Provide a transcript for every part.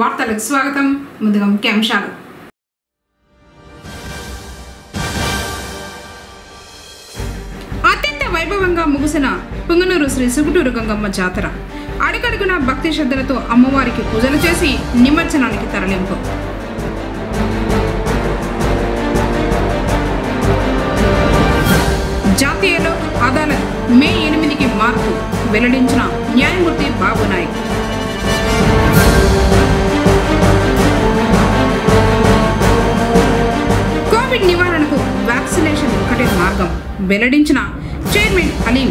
వార్తలకు స్వాగతం ముందుగా ముఖ్యాంశాలు అత్యంత వైభవంగా ముగిసిన పుంగనూరు శ్రీ సుగుటూరు గంగమ్మ జాతర అడుగడుగున భక్తి శ్రద్ధలతో అమ్మవారికి పూజలు చేసి నిమజ్జనానికి తరలింపు జాతీయ లోక్ అదాలత్ మే ఎనిమిదికి మార్పు వెల్లడించిన న్యాయమూర్తి బాబు నాయక్ కోవిడ్ నివారణకు వ్యాక్సినేషన్ ఒకటే మార్గం వెల్లడించిన చైర్మన్ అలీం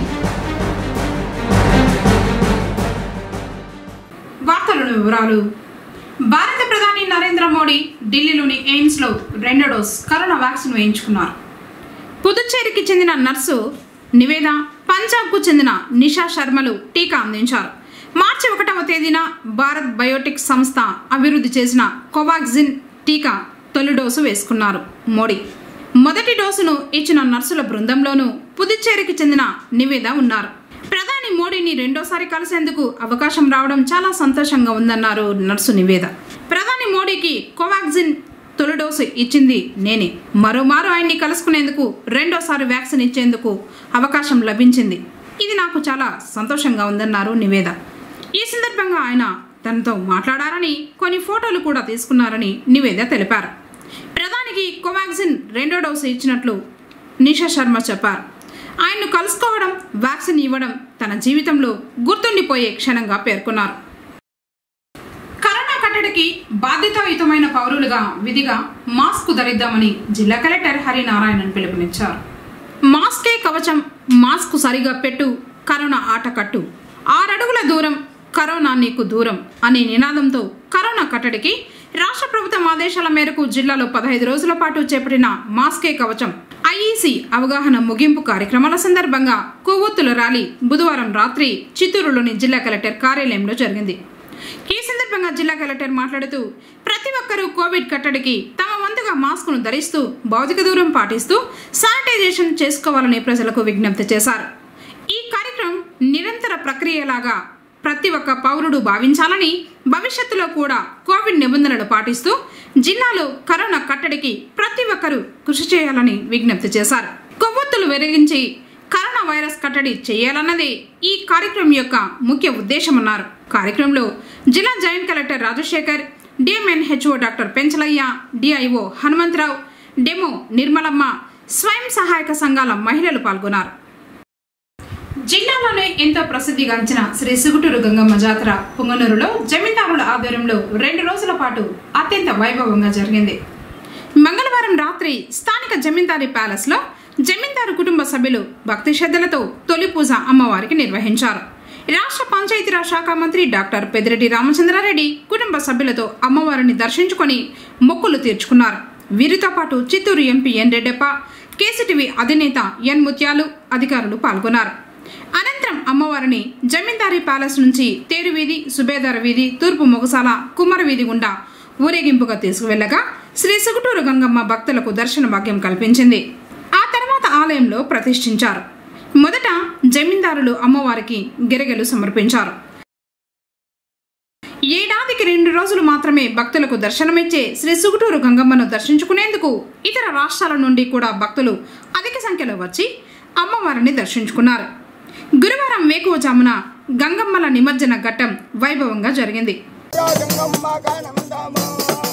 వార్తలను వివరాలు భారత ప్రధాని నరేంద్ర మోడీ ఢిల్లీలోని ఎయిమ్స్లో రెండో డోస్ కరోనా వ్యాక్సిన్ వేయించుకున్నారు పుదుచ్చేరికి చెందిన నర్సు నివేద పంజాబ్కు చెందిన నిషా శర్మలు టీకా అందించారు మార్చి ఒకటవ తేదీన భారత్ బయోటిక్ సంస్థ అభివృద్ధి చేసిన కోవాక్సిన్ టీకా తొలి డోసు వేసుకున్నారు మోడీ మొదటి డోసును ఇచ్చిన నర్సుల బృందంలోనూ పుదుచ్చేరికి చెందిన నివేద ఉన్నారు ప్రధాని మోడీని రెండోసారి కలిసేందుకు అవకాశం రావడం చాలా సంతోషంగా ఉందన్నారు నర్సు నివేద ప్రధాని మోడీకి కోవాక్సిన్ తొలి డోసు ఇచ్చింది నేనే మరోమారు ఆయన్ని కలుసుకునేందుకు రెండోసారి వ్యాక్సిన్ ఇచ్చేందుకు అవకాశం లభించింది ఇది నాకు చాలా సంతోషంగా ఉందన్నారు నివేద ఈ సందర్భంగా ఆయన తనతో మాట్లాడారని కొన్ని ఫోటోలు కూడా తీసుకున్నారని నివేద తెలిపారు ప్రధానికి కోవాక్సిన్ రెండో డోసు ఇచ్చినట్లు నిషా శర్మ చెప్పారు ఆయన్ను కలుసుకోవడం వ్యాక్సిన్ ఇవ్వడం తన జీవితంలో గుర్తుండిపోయే క్షణంగా పేర్కొన్నారు కరోనా కట్టడికి బాధ్యతాయుతమైన పౌరులుగా విధిగా మాస్క్ ధరిద్దామని జిల్లా కలెక్టర్ హరినారాయణన్ పిలుపునిచ్చారు మాస్కే కవచం మాస్క్ సరిగా పెట్టు కరోనా ఆట కట్టు ఆరడుగుల దూరం కరోనా నీకు దూరం అనే నినాదంతో కరోనా కట్టడికి రాష్ట్ర ప్రభుత్వం ఆదేశాల మేరకు జిల్లాలో పదహైదు రోజుల పాటు చేపట్టిన మాస్కే కవచం ఐఈసీ అవగాహన ముగింపు కార్యక్రమాల సందర్భంగా కొవ్వొత్తుల ర్యాలీ బుధవారం రాత్రి చిత్తూరులోని జిల్లా కలెక్టర్ కార్యాలయంలో జరిగింది ఈ సందర్భంగా జిల్లా కలెక్టర్ మాట్లాడుతూ ప్రతి ఒక్కరూ కోవిడ్ కట్టడికి తమ వంతుగా మాస్కును ధరిస్తూ భౌతిక దూరం పాటిస్తూ శానిటైజేషన్ చేసుకోవాలని ప్రజలకు విజ్ఞప్తి చేశారు ఈ కార్యక్రమం నిరంతర ప్రక్రియలాగా ప్రతి ఒక్క పౌరుడు భావించాలని భవిష్యత్తులో కూడా కోవిడ్ నిబంధనలు పాటిస్తూ జిల్లాలో కరోనా కట్టడికి ప్రతి ఒక్కరూ కృషి చేయాలని విజ్ఞప్తి చేశారు కొవ్వొత్తులు వెలిగించి కరోనా వైరస్ కట్టడి చేయాలన్నదే ఈ కార్యక్రమం యొక్క ముఖ్య ఉద్దేశమన్నారు కార్యక్రమంలో జిల్లా joint collector Rajasekhar DMNHO doctor Penchalaiah DIO Hanumantharao demo Nirmalamma స్వయం సహాయక సంఘాల మహిళలు పాల్గొన్నారు జిల్లాలోనే ఎంతో ప్రసిద్ధిగాంచిన శ్రీ సుగుటూరు గంగమ్మ జాతర పుంగనూరులో జమీందారుల ఆధ్వర్యంలో రెండు రోజుల పాటు అత్యంత వైభవంగా జరిగింది మంగళవారం రాత్రి స్థానిక జమీందారి ప్యాలెస్లో జమీందారు కుటుంబ సభ్యులు భక్తి శ్రద్ధలతో తొలి పూజ అమ్మవారికి నిర్వహించారు రాష్ట్ర పంచాయతీరాజ్ శాఖ మంత్రి డాక్టర్ పెదిరెడ్డి రామచంద్రారెడ్డి కుటుంబ సభ్యులతో అమ్మవారిని దర్శించుకొని మొక్కులు తీర్చుకున్నారు వీరితో పాటు Chittoor MP N Reddappa KCTV అధినేత ఎన్ ముత్యాలు అధికారులు పాల్గొన్నారు అనంతరం అమ్మవారిని జమీందారీ ప్యాలెస్ నుంచి తేరు వీధి సుబేదార్ వీధి తూర్పు మొగసాల కుమ్మర వీధి గుండా ఊరేగింపుగా తీసుకువెళ్లగా శ్రీ సుగుటూరు గంగమ్మ భక్తులకు దర్శన భాగ్యం కల్పించింది ఆ తర్వాత ఆలయంలో ప్రతిష్ఠించారు మొదట జమీందారులు అమ్మవారికి గిరగలు సమర్పించారు ఏడాదికి రెండు రోజులు మాత్రమే భక్తులకు దర్శనమిచ్చే శ్రీ సుగుటూరు గంగమ్మను దర్శించుకునేందుకు ఇతర రాష్ట్రాల నుండి కూడా భక్తులు అధిక సంఖ్యలో వచ్చి అమ్మవారిని దర్శించుకున్నారు గురువారం వేకువజామున గంగమ్మల నిమజ్జన ఘట్టం వైభవంగా జరిగింది గంగమ్మ గానమందాము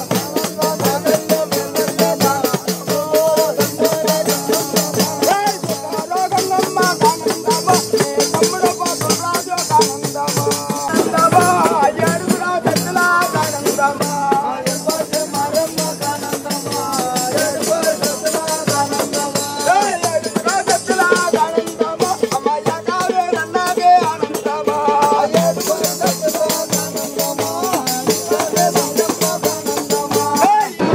గంగమ్మ గానందాము తమ్ముడు పాపం రాజు గానందాము గానందాము ఏడుగురా చెట్టులా గానందాము మరమ్మ గానందాము ఏడుగురా చెట్టులా గానందాము ఏడుగురా చెట్టులా గానందాము అమ్మయ్య కావే నన్నగే ఆనందము ఏడుగురా చెట్టులా గానందాము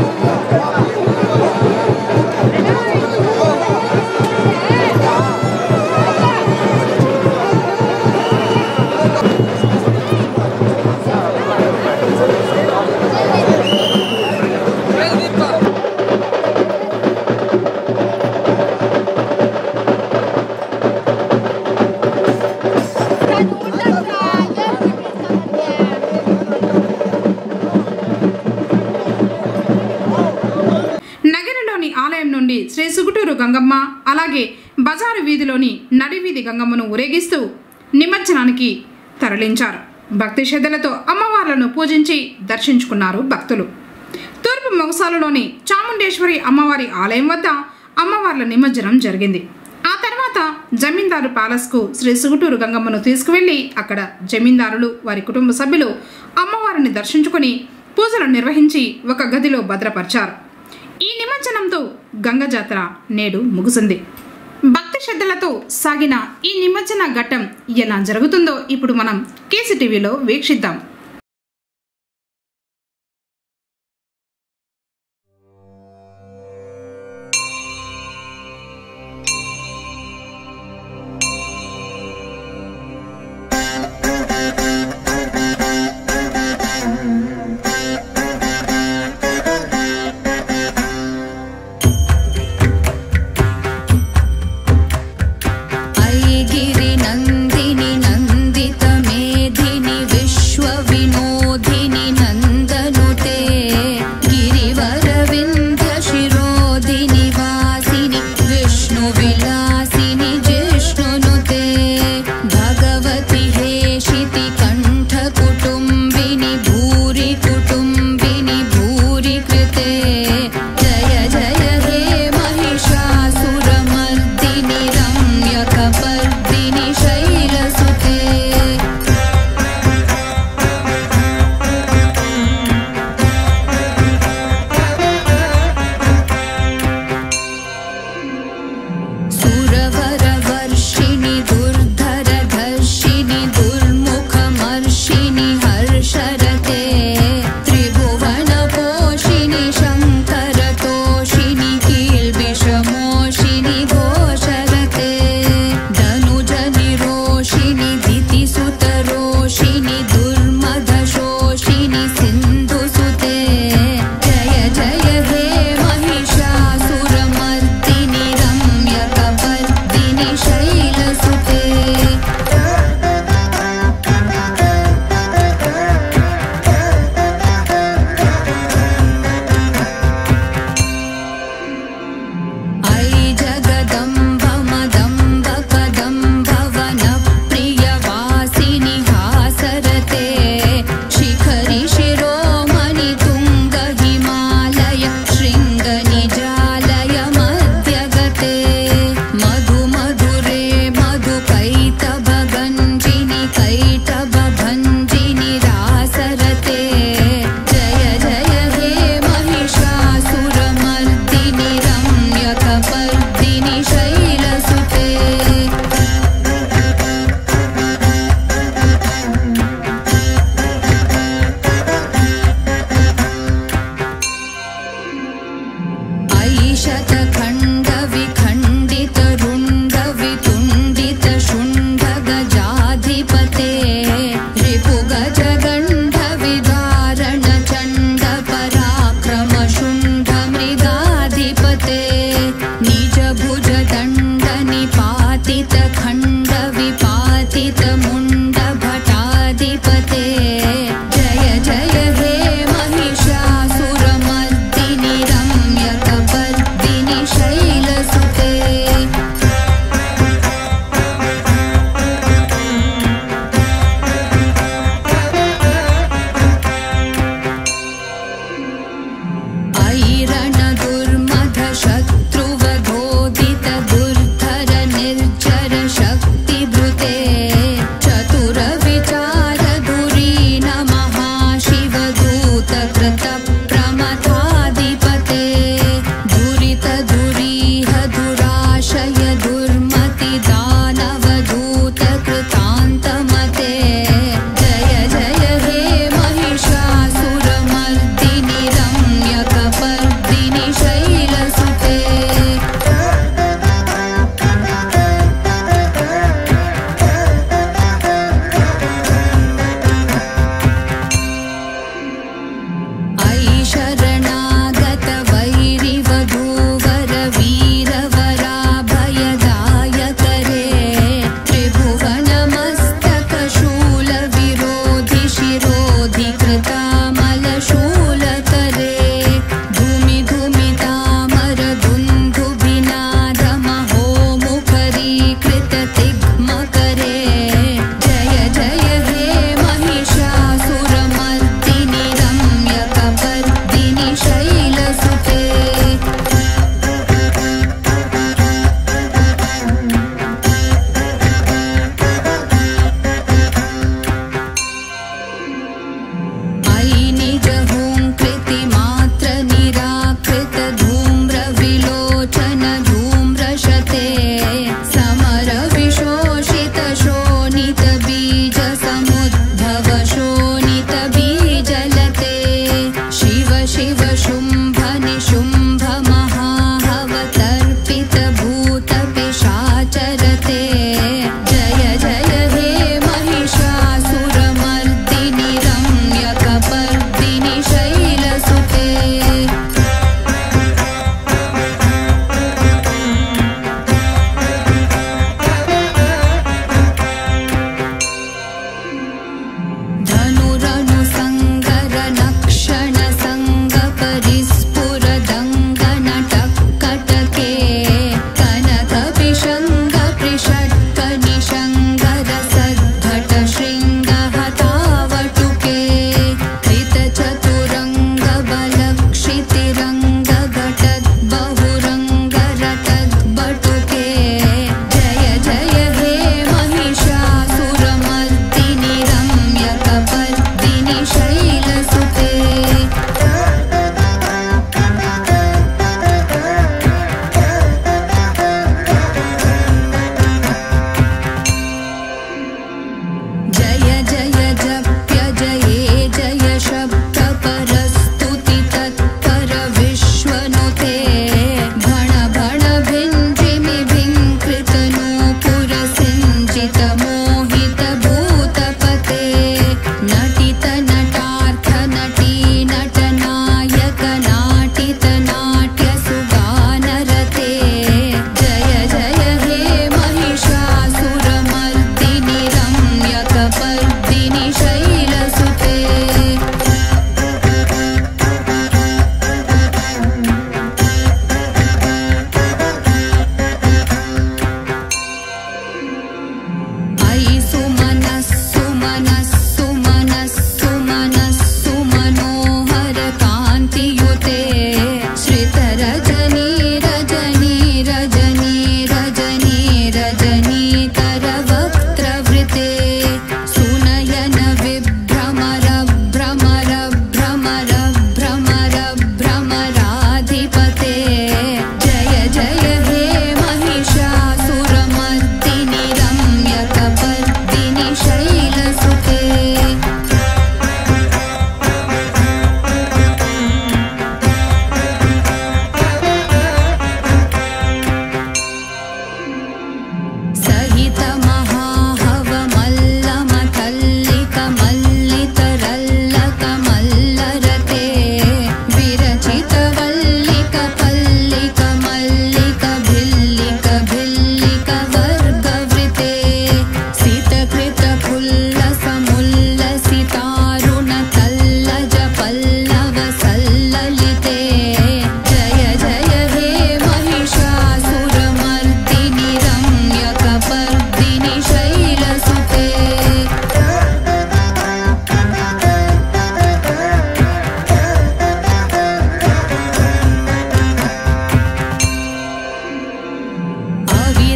అలాగే బజారు వీధిలోని నడివీధి గంగమ్మను ఊరేగిస్తూ నిమజ్జనానికి తరలించారు భక్తి శ్రద్ధలతో అమ్మవార్లను పూజించి దర్శించుకున్నారు భక్తులు తూర్పు మొగసాలులోని చాముండేశ్వరి అమ్మవారి ఆలయం వద్ద అమ్మవార్ల నిమజ్జనం జరిగింది ఆ తర్వాత జమీందారు ప్యాలెస్కు శ్రీ సుగుటూరు గంగమ్మను తీసుకువెళ్లి అక్కడ జమీందారులు వారి కుటుంబ సభ్యులు అమ్మవారిని దర్శించుకుని పూజలు నిర్వహించి ఒక గదిలో భద్రపరిచారు ఈ నిమజ్జనంతో గంగ జాతర నేడు ముగిసింది భక్తి శ్రద్ధలతో సాగిన ఈ నిమజ్జన ఘట్టం ఎలా జరుగుతుందో ఇప్పుడు మనం కేసీటీవీలో వీక్షిద్దాం ऐगिरि नन्दिनि नन्दितमेधिनि विश्व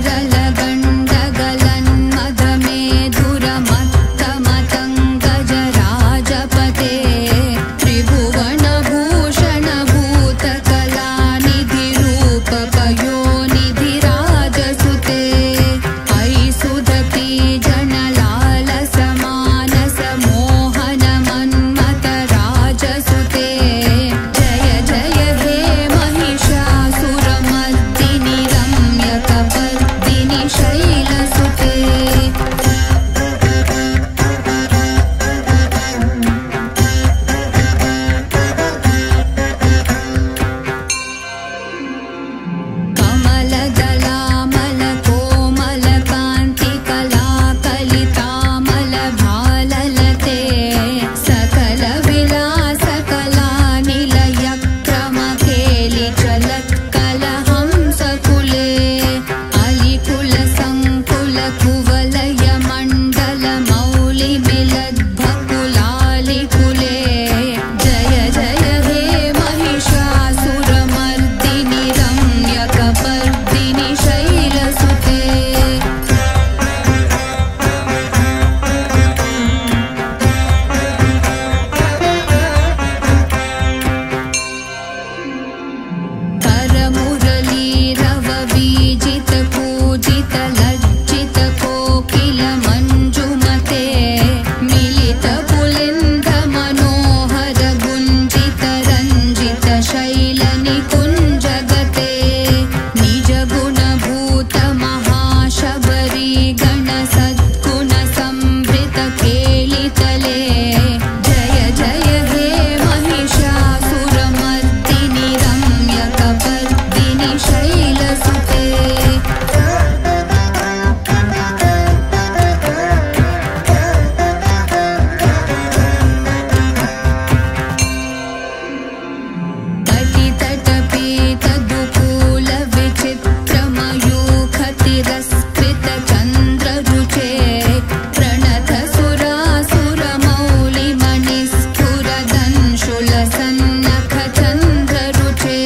दुरमत्तमतङ्गजराजपते त्रिभुवनभूषणभूतकलानिधिरूपपयोनिधिराजसुते अयि सुदती जनलालसमानसमोहनमन्मतराजसुते जय जय हे महिषासुरमर्दिनि रम्यकपर्दिनि शैलसुते कमलदलामलकोमलकान्तिकलाकलितामलभाललते सकलविलासकलानिलयक्रमकेलिचलत्कलहंसकुले अलिकुलसङ्कुलकुवलयमण्डलमौलिमिलद्भकुलालिकुले जय जय हे महिषासुरमर्दिनि रम्यकपर्दिनि शैलसुते करमुरलीरववीजितपूजितलज्जितकोकिलमञ्जुमते मिलितपुलिन्दमनोहरगुञ्जितरञ्जितशैलनिकुञ्जगते निजगुणभूतमहाशबरी गणसद्गुणसंभृतकेलितले जय जय हे महिषासुरमर्दिनि रम्यकपर्दिनि शैलसुते तटितटपीतदुकूलविचित्रमयूखतिरस्कृतचन्द्ररुचे प्रणतसुरासुरमौलिमणिस्फुरदंशुलसन्नखचन्द्ररुचे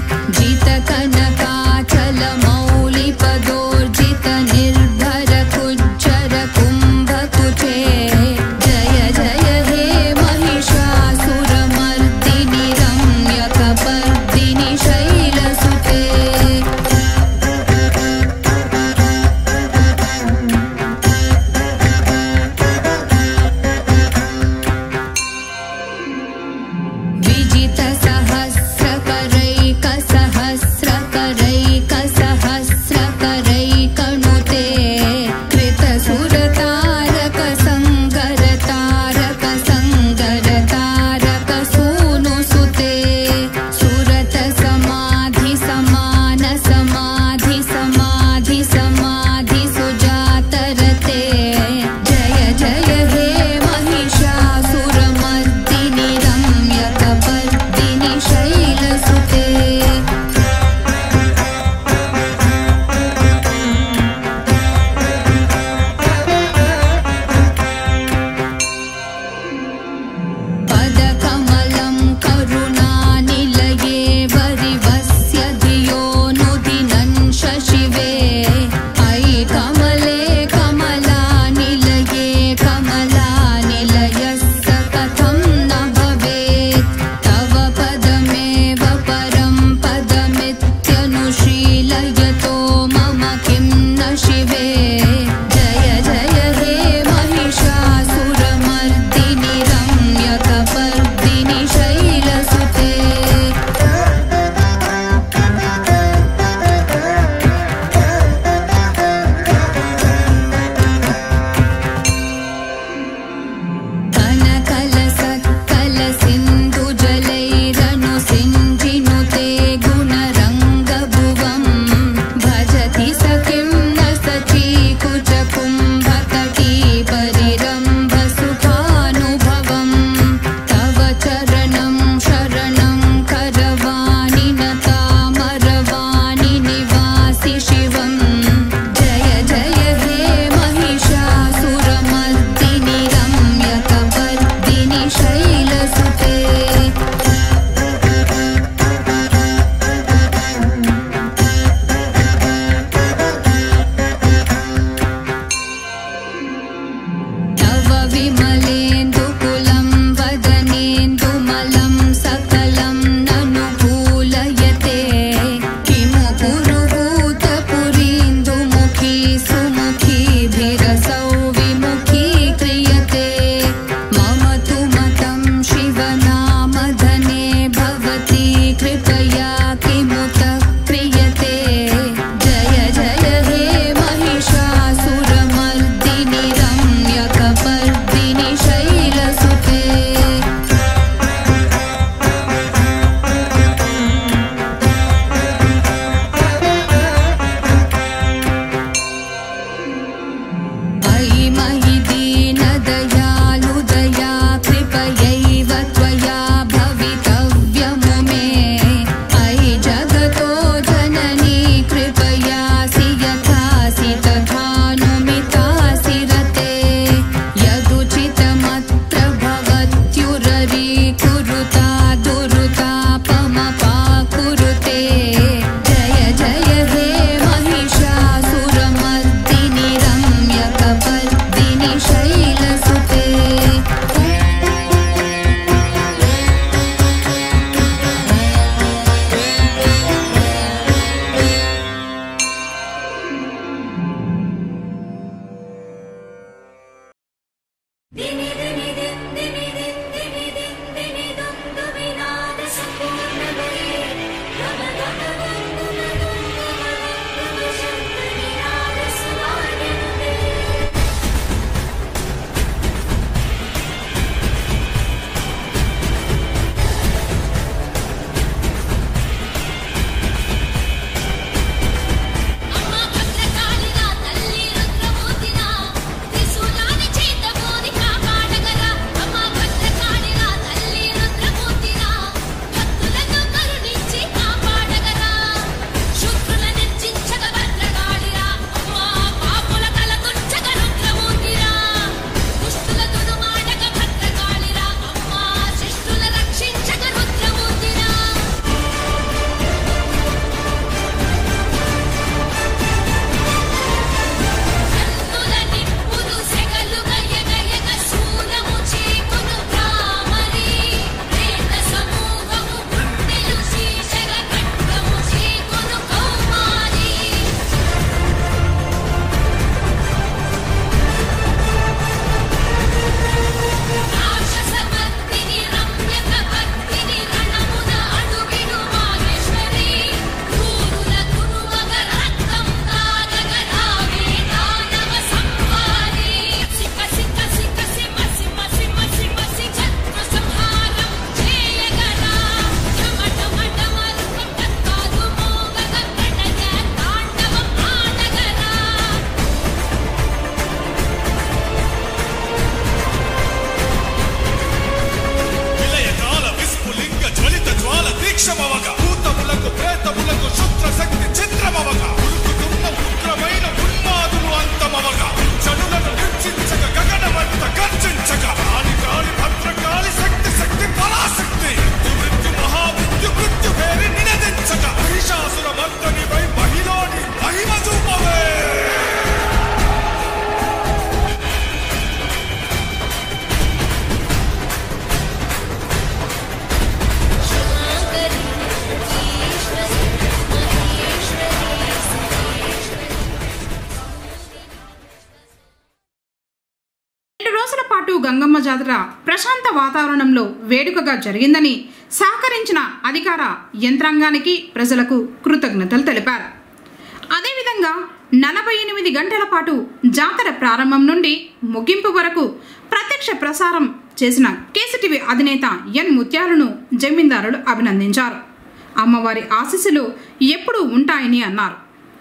जितकनकाचलमौलिपदोर्जितनिर्भरकुज्जरकुम्भकुचे जय जय हे महिषासुरमर्दिनि रम्यकपर्दिनि शैलसुते विजितसहस्रकरैकसहस्रकरैकनुते कृतसुरतारकसङ्गरतारकसङ्गरतारकसूनुसुते सुरतसमाधिसमानसमाधिसमाधिसुजातरते जय जय हे महिषासुरमर्दिनि रम्यकपर्दिनि शैलसुते पदकमलं करुणानिलये वरिवस्य धियो नुदिनं शशिवे अयि कमले कमलानिलये कमलानिलयः स कथं न भवेत् तव पदमेव परं पदमित्यनुशीलयतो मम किं न शिवे जय जय हे महिषासुरमर्दिनि रम्यकपर्दिनि शैलसुते कनकलसत्कलसिन्धुजलैरनुसिञ्जिनुते गुणरङ्गभुवं भजति स किं न सचीकुल పాటు గంగమ్మ జాతర ప్రశాంత వాతావరణంలో వేడుకగా జరిగిందని సహకరించిన అధికార యంత్రాంగానికి ప్రజలకు కృతజ్ఞతలు తెలిపారు అదేవిధంగా నలభై ఎనిమిది గంటల పాటు జాతర ప్రారంభం నుండి ముగింపు వరకు ప్రత్యక్ష ప్రసారం చేసిన కేసీటీవీ అధినేత ఎన్ ముత్యాలను జమీందారులు అభినందించారు అమ్మవారి ఆశీస్సులు ఎప్పుడూ ఉంటాయని అన్నారు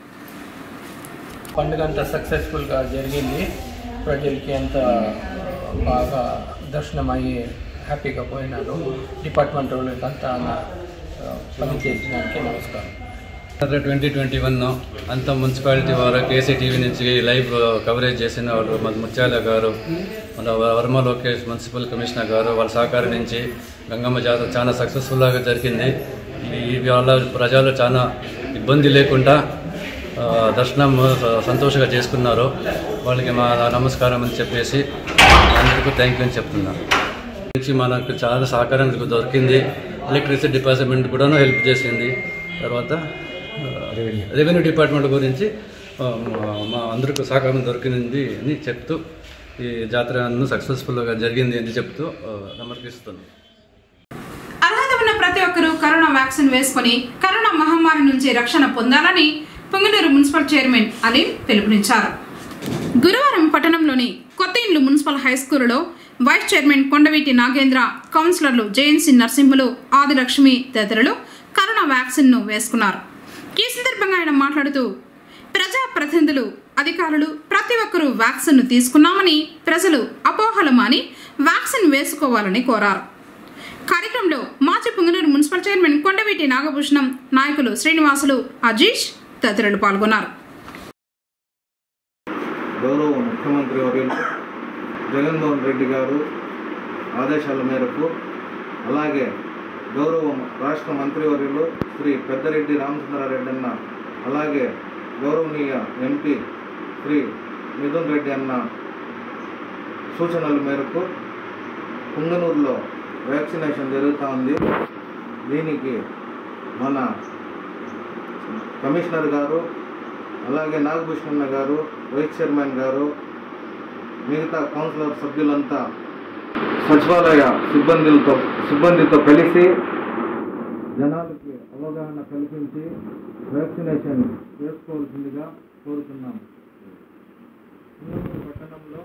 పండుగ అంతా సక్సెస్ఫుల్గా జరిగింది ప్రజలకి అంత బాగా దర్శనం అయ్యి హ్యాపీగా పోయినారు డిపార్ట్మెంట్ వాళ్ళకి అంతా ఆ, పని చేసినానికి నమస్కారం ట్వంటీ ట్వంటీ వన్ అంత మున్సిపాలిటీ వారు కేసీ టీవీ నుంచి లైవ్ కవరేజ్ చేసిన వాళ్ళు మన ముత్యాల గారు మన వర్మ లోకేష్ మున్సిపల్ కమిషనర్ గారు వాళ్ళ సహకారం నుంచి గంగమ్మ జాతర చాలా సక్సెస్ఫుల్గా జరిగింది ఈ వాళ్ళ ప్రజలు చాలా ఇబ్బంది లేకుండా ఆ, దర్శనం స- సంతోషంగా చేసుకున్నారు వాళ్ళకి మా నమస్కారం అని చెప్పేసి అందరికీ థ్యాంక్ యూ అని చెప్తున్నాను నుంచి మనకు చాలా సహకారం దొరికింది ఎలక్ట్రిసిటీ డిపార్ట్మెంట్ కూడా హెల్ప్ చేసింది తర్వాత రెవెన్యూ డిపార్ట్మెంట్ గురించి ఆ, మా- మా అందరికీ సహకారం దొరికింది అని చెప్తూ ఈ జాతర సక్సెస్ఫుల్గా జరిగింది అని చెప్తూ ఆ, నమస్కరిస్తున్నాను అర్హత ఉన్న ప్రతి ఒక్కరూ కరోనా వ్యాక్సిన్ వేసుకొని కరోనా మహమ్మారి నుంచి రక్షణ పొందాలని పొంగనూరు మున్సిపల్ చైర్మన్ అలీం పిలుపునిచ్చారు గురువారం పట్టణంలోని కొత్త ఇండ్లు మున్సిపల్ హై స్కూలులో వైస్ చైర్మన్ కొండవీటి నాగేంద్ర కౌన్సిలర్లు జేఎన్సీ నరసింహులు ఆదిలక్ష్మి తదితరులు కరోనా వ్యాక్సిన్ ను వేసుకున్నారు ఈ సందర్భంగా ఆయన మాట్లాడుతూ ప్రజా ప్రతినిధులు అధికారులు ప్రతి ఒక్కరూ వ్యాక్సిన్ ను తీసుకున్నామని ప్రజలు అపోహలు మాని వ్యాక్సిన్ వేసుకోవాలని కోరారు కార్యక్రమంలో మాజీ పుంగనూరు మున్సిపల్ చైర్మన్ కొండవీటి నాగభూషణం నాయకులు శ్రీనివాసులు అజీష్ తదితరులు పాల్గొన్నారు గౌరవ ముఖ్యమంత్రి వర్యులు జగన్మోహన్ రెడ్డి గారు ఆదేశాల మేరకు అలాగే గౌరవ రాష్ట్ర మంత్రివర్యులు శ్రీ పెద్దరెడ్డి రామచంద్రారెడ్డి అన్న అలాగే గౌరవనీయ ఎంపీ శ్రీ మిథున్ రెడ్డి అన్న సూచనల మేరకు పుంగనూరులో వ్యాక్సినేషన్ జరుగుతూ ఉంది దీనికి మన కమిషనర్ గారు అలాగే నాగభూషణ గారు వైస్ చైర్మన్ గారు మిగతా కౌన్సిలర్ సభ్యులంతా సచివాలయ సిబ్బందులతో సిబ్బందితో కలిసి జనాలకి అవగాహన కల్పించి వ్యాక్సినేషన్ చేసుకోవాల్సిందిగా కోరుతున్నాం పుంగనూరు పట్టణంలో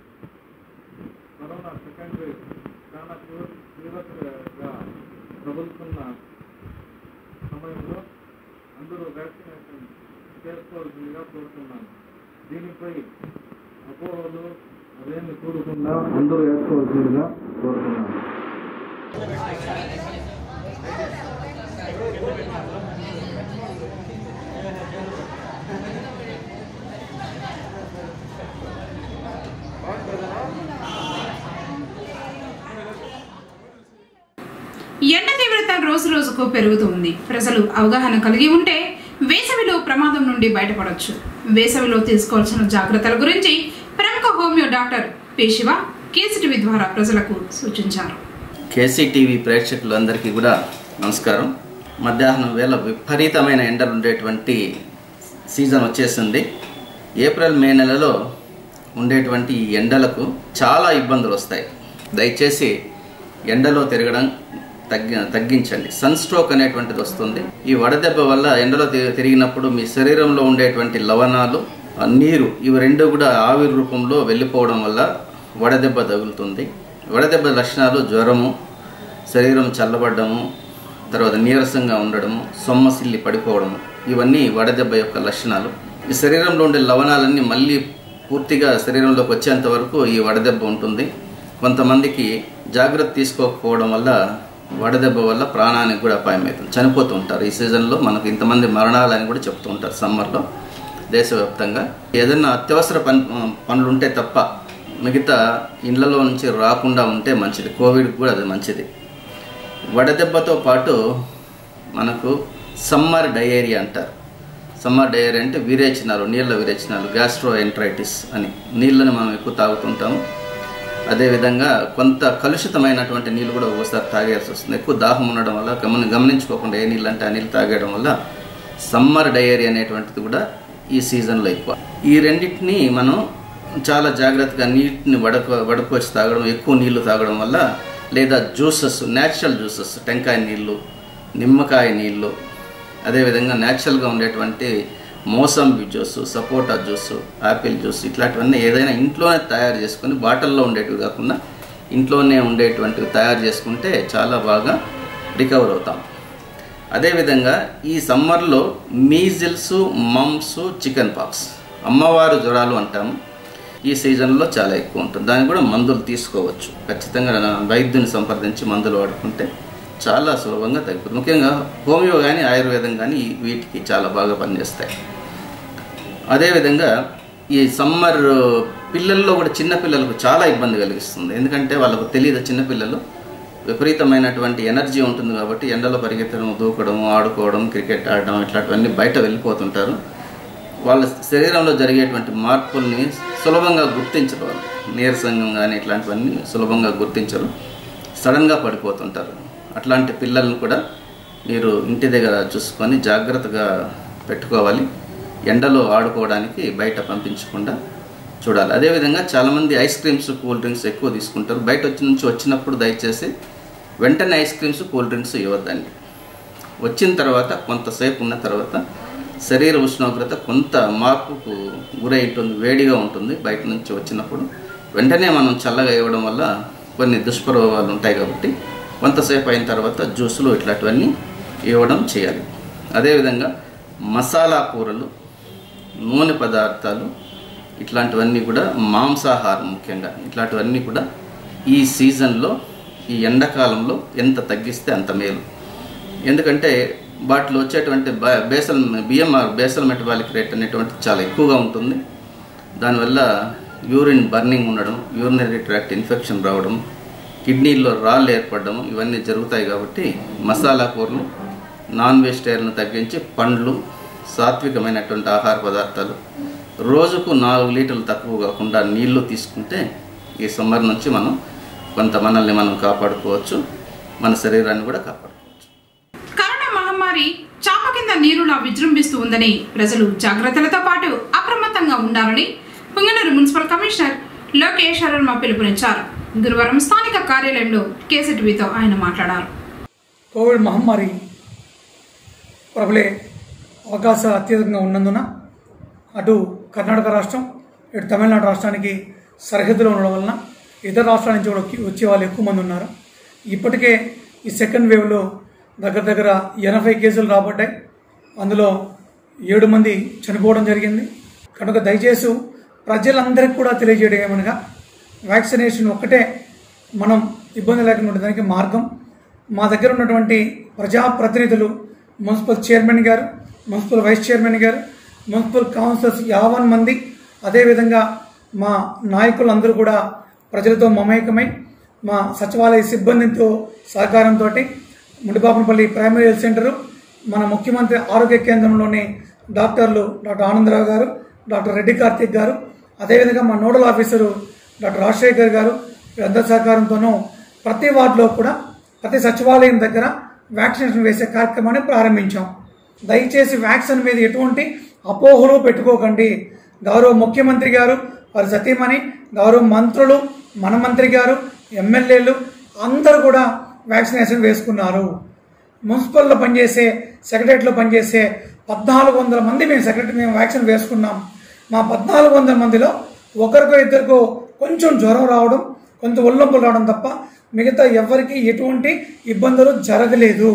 కరోనా సెకండ్ వేవ్ చాలా తీవ్ర తీవ్రతగా ప్రబలుతున్న సమయంలో అందరూ వ్యాక్సినేషన్ చేసుకోవాల్సిందిగా కోరుతున్నాను దీనిపై అపోహలు అదేమి కూడకుండా అందరూ వేసుకోవాల్సిందిగా కోరుతున్నాను ఎండ తీవ్రత రోజు రోజుకు పెరుగుతూ ఉంది ప్రజలు అవగాహన కలిగి ఉంటే వేసవిలో ప్రమాదం నుండి బయటపడవచ్చు వేసవిలో తీసుకోవాల్సిన జాగ్రత్తల గురించి ప్రముఖ homeo doctor P Siva KCTV ద్వారా ప్రజలకు సూచించారు కేసీటీవీ ప్రేక్షకులందరికీ కూడా నమస్కారం మధ్యాహ్నం వేళ విపరీతమైన ఎండలు ఉండేటువంటి సీజన్ వచ్చేసింది ఏప్రిల్ మే నెలలో ఉండేటువంటి ఈ ఎండలకు చాలా ఇబ్బందులు వస్తాయి దయచేసి ఎండలో తిరగడం తగ్గి తగ్గించండి సన్ స్ట్రోక్ అనేటువంటిది వస్తుంది ఈ వడదెబ్బ వల్ల ఎండలో తి- తిరిగినప్పుడు మీ శరీరంలో ఉండేటువంటి లవణాలు ఆ నీరు ఇవి రెండు కూడా ఆవిరి రూపంలో వెళ్ళిపోవడం వల్ల వడదెబ్బ తగులుతుంది వడదెబ్బ లక్షణాలు జ్వరము శరీరం చల్లబడ్డము తర్వాత నీరసంగా ఉండడము సొమ్మసిల్లి పడిపోవడము ఇవన్నీ వడదెబ్బ యొక్క లక్షణాలు ఈ శరీరంలో ఉండే లవణాలన్నీ మళ్ళీ పూర్తిగా శరీరంలోకి వచ్చేంత వరకు ఈ వడదెబ్బ ఉంటుంది కొంతమందికి జాగ్రత్త తీసుకోకపోవడం వల్ల వడదెబ్బ వల్ల ప్రాణానికి కూడా అపాయం అవుతుంది చనిపోతూ ఉంటారు ఈ సీజన్లో మనకు ఇంతమంది మరణాలని కూడా చెప్తూ ఉంటారు సమ్మర్లో దేశవ్యాప్తంగా ఏదైనా అత్యవసర పని పనులు ఉంటే తప్ప మిగతా ఇళ్లలో నుంచి రాకుండా ఉంటే మంచిది కోవిడ్ కూడా అది మంచిది వడదెబ్బతో పాటు మనకు సమ్మర్ డయేరియా అంటారు సమ్మర్ డయేరియా అంటే విరేచనాలు నీళ్ళ విరేచనాలు గ్యాస్ట్రో ఎంట్రైటిస్ అని నీళ్ళని మనం ఎక్కువ తాగుతుంటాము అదేవిధంగా కొంత కలుషితమైనటువంటి నీళ్ళు కూడా ఒకసారి తాగేయాల్సి వస్తుంది ఎక్కువ దాహం ఉండడం వల్ల గమని గమనించుకోకుండా ఏ నీళ్ళు అంటే ఆ నీళ్ళు తాగేయడం వల్ల సమ్మర్ డయేరియా అనేటువంటిది కూడా ఈ సీజన్లో ఎక్కువ ఈ రెండింటిని మనం చాలా జాగ్రత్తగా నీటిని వడక వడకొచ్చి తాగడం ఎక్కువ నీళ్లు తాగడం వల్ల లేదా జ్యూసెస్ న్యాచురల్ జ్యూసెస్ టెంకాయ నీళ్ళు నిమ్మకాయ నీళ్ళు అదేవిధంగా న్యాచురల్గా ఉండేటువంటి mosambi juice sapota juice apple juice ఇట్లాంటివన్నీ ఏదైనా ఇంట్లోనే తయారు చేసుకొని బాటిల్లో ఉండేటివి కాకుండా ఇంట్లోనే ఉండేటువంటివి తయారు చేసుకుంటే చాలా బాగా రికవర్ అవుతాం అదేవిధంగా ఈ సమ్మర్లో మీజిల్స్ మమ్స్ చికెన్ పాక్స్ అమ్మవారు జ్వరాలు అంటాము ఈ సీజన్లో చాలా ఎక్కువ ఉంటుంది దానికి కూడా మందులు తీసుకోవచ్చు ఖచ్చితంగా వైద్యుని సంప్రదించి మందులు వాడుకుంటే చాలా సులభంగా తగ్గుతుంది ముఖ్యంగా హోమియో కానీ ఆయుర్వేదం కానీ ఈ- వీటికి చాలా బాగా పనిచేస్తాయి అదేవిధంగా ఈ సమ్మర్ పిల్లల్లో కూడా చిన్న పిల్లలకు చాలా ఇబ్బంది కలిగిస్తుంది ఎందుకంటే వాళ్ళకు తెలియదు చిన్నపిల్లలు విపరీతమైనటువంటి ఎనర్జీ ఉంటుంది కాబట్టి ఎండలో పరిగెత్తడం దూకడం ఆడుకోవడం క్రికెట్ ఆడడం ఇట్లాంటివన్నీ బయట వెళ్ళిపోతుంటారు వాళ్ళ శరీరంలో జరిగేటువంటి మార్పుల్ని సులభంగా గుర్తించరు వాళ్ళు నీరసంగా కానీ ఇట్లాంటివన్నీ సులభంగా గుర్తించరు సడన్గా పడిపోతుంటారు అట్లాంటి పిల్లల్ని కూడా మీరు ఇంటి దగ్గర చూసుకొని జాగ్రత్తగా పెట్టుకోవాలి ఎండలో ఆడుకోవడానికి బయట పంపించకుండా చూడాలి అదేవిధంగా చాలామంది ఐస్ క్రీమ్స్ కూల్ డ్రింక్స్ ఎక్కువ తీసుకుంటారు బయట వచ్చి నుంచి వచ్చినప్పుడు దయచేసి వెంటనే ఐస్ క్రీమ్స్ కూల్ డ్రింక్స్ ఇవ్వద్దండి వచ్చిన తర్వాత కొంతసేపు ఉన్న తర్వాత శరీర ఉష్ణోగ్రత కొంత మార్పుకు గురై ఉంటుంది వేడిగా ఉంటుంది బయట నుంచి వచ్చినప్పుడు వెంటనే మనం చల్లగా ఇవ్వడం వల్ల కొన్ని దుష్ప్రభావాలు ఉంటాయి కాబట్టి కొంతసేపు అయిన తర్వాత జ్యూసులు ఇట్లాంటివన్నీ ఇవ్వడం చేయాలి అదేవిధంగా మసాలా కూరలు నూనె పదార్థాలు ఇట్లాంటివన్నీ కూడా మాంసాహారం ముఖ్యంగా ఇట్లాంటివన్నీ కూడా ఈ సీజన్లో ఈ ఎండాకాలంలో ఎంత తగ్గిస్తే అంత మేలు ఎందుకంటే వాటిలో వచ్చేటువంటి బ- basal BMR basal metabolic rate అనేటువంటి చాలా ఎక్కువగా ఉంటుంది దానివల్ల యూరిన్ బర్నింగ్ ఉండడం యూరినరీ ట్రాక్ట్ ఇన్ఫెక్షన్ రావడం కిడ్నీల్లో రాళ్ళు ఏర్పడడం ఇవన్నీ జరుగుతాయి కాబట్టి మసాలా కూరలు నాన్ వెజిటేరియన్ తగ్గించి పండ్లు సాత్వికమైనటువంటి ఆహార పదార్థాలు రోజుకు నాలుగు లీటర్లు తక్కువ కాకుండా నీళ్లు తీసుకుంటే ఈ సమ్మర్ నుంచి మనం కొంత మనల్ని మనం కాపాడుకోవచ్చు మన శరీరాన్ని కూడా కాపాడుకోవచ్చు కరోనా మహమ్మారి చాప కింద నీరులా విజృంభిస్తూ ఉందని ప్రజలు జాగ్రత్తలతో పాటు అప్రమత్తంగా ఉండాలని పుంగనూరు మున్సిపల్ కమిషనర్ లోకేష్ శర్మ పిలుపునిచ్చారు గురువారం స్థానిక కార్యాలయంలో కేసీటీవీతో ఆయన మాట్లాడారు కోవిడ్ మహమ్మారి ప్రబలే అవకాశాలు అత్యధికంగా ఉన్నందున అటు కర్ణాటక రాష్ట్రం ఇటు తమిళనాడు రాష్ట్రానికి సరిహద్దులో ఉండడం వలన ఇతర రాష్ట్రాల నుంచి కూడా వచ్చి- వచ్చే వాళ్ళు ఎక్కువ మంది ఉన్నారు ఇప్పటికే ఈ సెకండ్ వేవ్లో దగ్గర దగ్గర ఎనభై కేసులు రాబడ్డాయి అందులో ఏడు మంది చనిపోవడం జరిగింది కనుక దయచేసి ప్రజలందరికీ కూడా తెలియజేయడం ఏమనగా వ్యాక్సినేషన్ ఒక్కటే మనం ఇబ్బంది లేకుండా ఉండడానికి మార్గం మా దగ్గర ఉన్నటువంటి ప్రజాప్రతినిధులు మున్సిపల్ చైర్మన్ గారు మున్సిపల్ వైస్ చైర్మన్ గారు మున్సిపల్ కౌన్సిలర్స్ యావన్ మంది అదేవిధంగా మా నాయకులందరూ కూడా ప్రజలతో మమేకమై మా సచివాలయ సిబ్బందితో సహకారంతో ముడిపాపనపల్లి ప్రైమరీ హెల్త్ సెంటరు మన ముఖ్యమంత్రి ఆరోగ్య కేంద్రంలోని డాక్టర్లు డాక్టర్ ఆనందరావు గారు డాక్టర్ రెడ్డి కార్తిక్ గారు అదేవిధంగా మా నోడల్ ఆఫీసరు డాక్టర్ రాజశేఖర్ గారు వీరందరి సహకారంతోనూ ప్రతి వార్డులో కూడా ప్రతి సచివాలయం దగ్గర వ్యాక్సినేషన్ వేసే కార్యక్రమాన్ని ప్రారంభించాం దయచేసి వ్యాక్సిన్ మీద ఎటువంటి అపోహలు పెట్టుకోకండి గౌరవ ముఖ్యమంత్రి గారు వారి సతీమణి గౌరవ మంత్రులు మన మంత్రి గారు ఎమ్మెల్యేలు అందరూ కూడా వ్యాక్సినేషన్ వేసుకున్నారు మున్సిపల్లో పనిచేసే సెక్రటరీలో పనిచేసే పద్నాలుగు వందల మంది మేము సెక్రటరీ మేము వ్యాక్సిన్ వేసుకున్నాం మా పద్నాలుగు వందల మందిలో ఒకరికో ఇద్దరికో కొంచెం జ్వరం రావడం కొంత ఒళ్ళొంపులు రావడం తప్ప మిగతా ఎవరికి ఎటువంటి ఇబ్బందులు జరగలేదు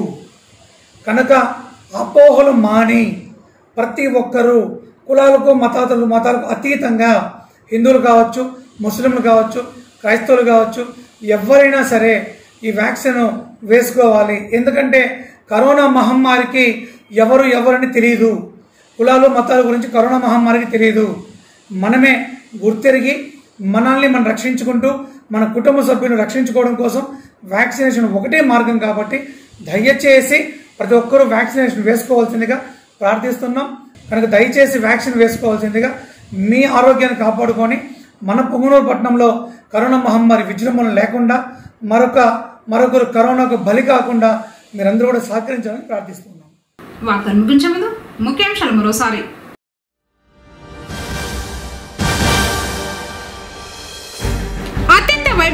కనుక అపోహలు మాని ప్రతి ఒక్కరూ కులాలకు మతాలు మతాలకు అతీతంగా హిందువులు కావచ్చు ముస్లింలు కావచ్చు క్రైస్తవులు కావచ్చు ఎవరైనా సరే ఈ వ్యాక్సిన్ వేసుకోవాలి ఎందుకంటే కరోనా మహమ్మారికి ఎవరు ఎవరని తెలియదు కులాలు మతాల గురించి కరోనా మహమ్మారికి తెలియదు మనమే గుర్తెరిగి మనల్ని మనం రక్షించుకుంటూ మన కుటుంబ సభ్యులను రక్షించుకోవడం కోసం వ్యాక్సినేషన్ ఒకటే మార్గం కాబట్టి దయచేసి ప్రతి ఒక్కరూ వ్యాక్సినేషన్ వేసుకోవాల్సిందిగా ప్రార్థిస్తున్నాం కనుక దయచేసి వ్యాక్సిన్ వేసుకోవాల్సిందిగా మీ ఆరోగ్యాన్ని కాపాడుకొని మన పొంగనూరు పట్టణంలో కరోనా మహమ్మారి విజృంభణ లేకుండా మరొక మరొకరు కరోనాకు బలి కాకుండా మీరందరూ కూడా సహకరించాలని ప్రార్థిస్తున్నాం వార్తలు ముగించే ముందు ముఖ్యాంశాలు మరోసారి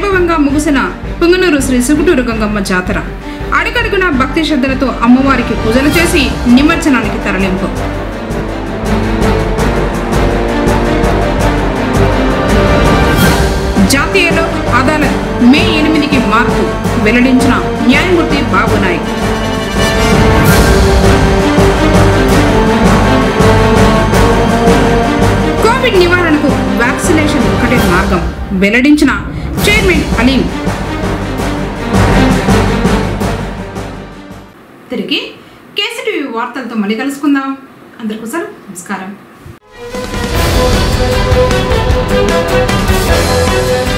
వైభవంగా ముగిసిన పుంగనూరు శ్రీ సుగుటూరు గంగమ్మ జాతర అడుగడుగున భక్తి శ్రద్ధలతో అమ్మవారికి పూజలు చేసి నిమజ్జనానికి తరలింపు జాతీయ లోక్ అదాలత్ మే ఎనిమిదికి మార్పు వెల్లడించిన న్యాయమూర్తి బాబు నాయక్ కోవిడ్ నివారణకు వ్యాక్సినేషన్ ఒకటే మార్గం వెల్లడించిన చైర్మన్ అలీం తిరిగి కేసీటీవీ వార్తలతో మళ్ళీ కలుసుకుందాం అందరికీ సార్ నమస్కారం